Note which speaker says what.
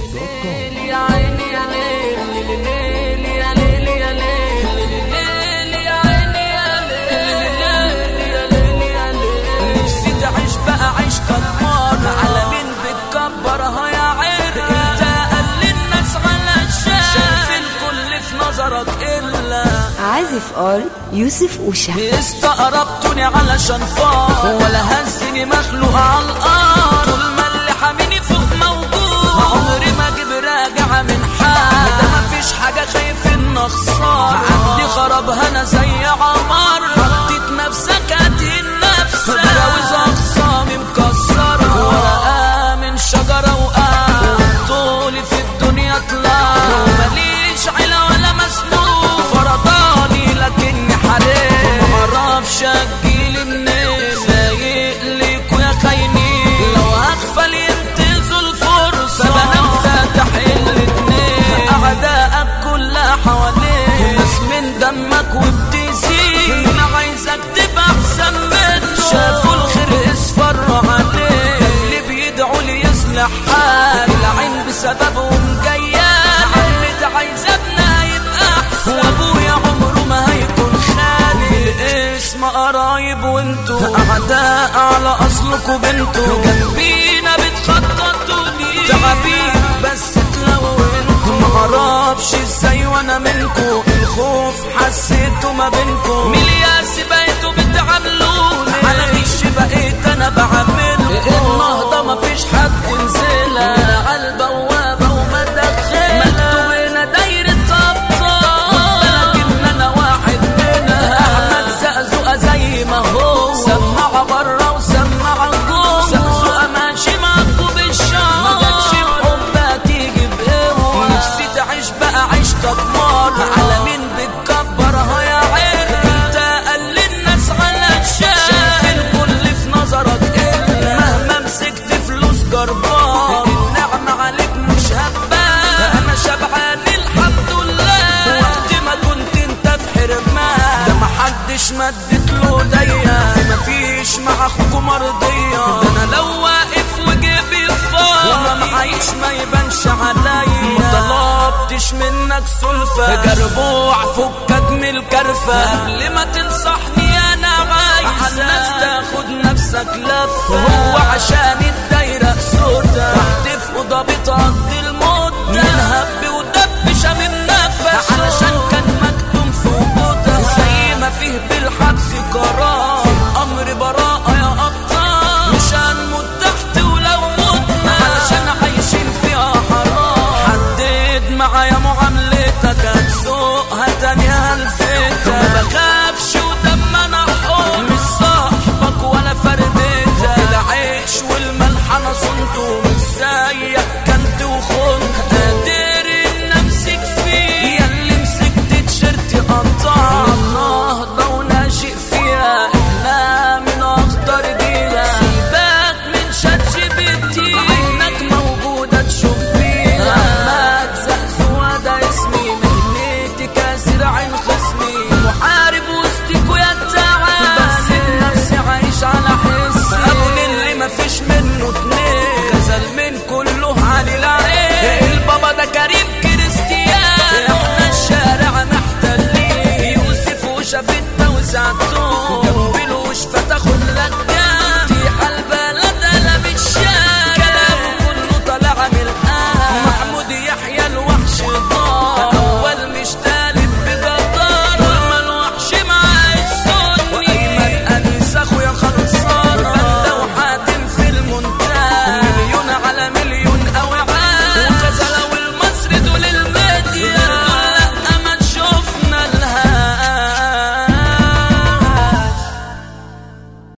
Speaker 1: دوت كوم
Speaker 2: يا عيني يا ليل ليل يا ليل يا ليل ليل يا عيني يا ليل يا ليل يا ليل نفسي تعيش بقى عيش كبار على مين بتكبرها يا عير انت اقل الناس على الشارع شايف الكل في نظرك الا
Speaker 3: عازف ار يوسف أوشا
Speaker 2: استقربتني علشان فار ولا هزني مخلوق على الارض طول ما اللي حاميني فوق موجود عمري ما اجيب راجع من حال ده مفيش حاجه خايف ان اخسر عندي خرابها انا زي عمر حطيت نفسك هدين نفسك براوز اخصامي مكسره ورقه من شجره وقع طولي في الدنيا طلع ماليش عيله ولا مسنون فرضاني لكني حريم معرفش اجيلي منين سايق ليكوا يا خاينين لو هغفل ينتزوا الفرصه بنام فاتح الاتنين اعدائك كلها حواليك ناس من دمك وبتزيد انا عايزك تبقى احسن منه شافوا الخير اصفروا عليه اللي بيدعوا لي يصلح حال العين بسببهم جايه عمتي عايزه ابنها يبقى احسن وابويا عمره ما هيكون خالي بالاسم قرايب وانتوا اعداء على اصلكوا بنتوا جنبينا بتخططوا لي تعبين بس تلونكوا معرفش ازاي وانا منكوا الخوف حسيته ما بينكوا ملياس بقيتوا بتعاملوني على غش بقيت انا بعملكوا النهضه مفيش حد ينزلها على البوابه وما دخلها مكتوب هنا دايره ابطال لكن انا واحد منها احمد زقزقه زي ما هو سماعه بره وسماعه جوه زقزقه ماشي معاكوا بالشهر ما جاتش بحبها تيجي بقوه نفسي تعيش بقى عيشتك مر على مين بتكبرها يا عين انت اقل الناس على الشارع شايف الكل في نظرك الا مهما مسكت فلوس جربان النعمة عليك مش هبان انا شبعان الحمد لله وقت ما كنت انت في حرمان ده محدش مدت له ايديا مفيش مع اخوكوا مرضية ده انا لو واقف وجيبي فاضي وانا معيش ما يبانش عليا ما طلبتش منك سلفة جربوع فكك من الكرفة قبل ما تنصحني انا عايز الناس تاخد نفسك لفة هو عشان الدايرة سودة تحت في اوضة بتقضي المدة من هب ودب شامم نفس علشان كان مكتوم في وجودها زي ما فيه بالحبس قرار في امر براءة يا ابطال مش هنموت تحت ولو متنا علشان عايشين فيها حرام حدد معايا معاملتك هتسوقها تاني هلفتك ما بخافش ودم انا حر مش صاحبك ولا فردتك العيش والملح انا صنته مش زيك كنت وخنت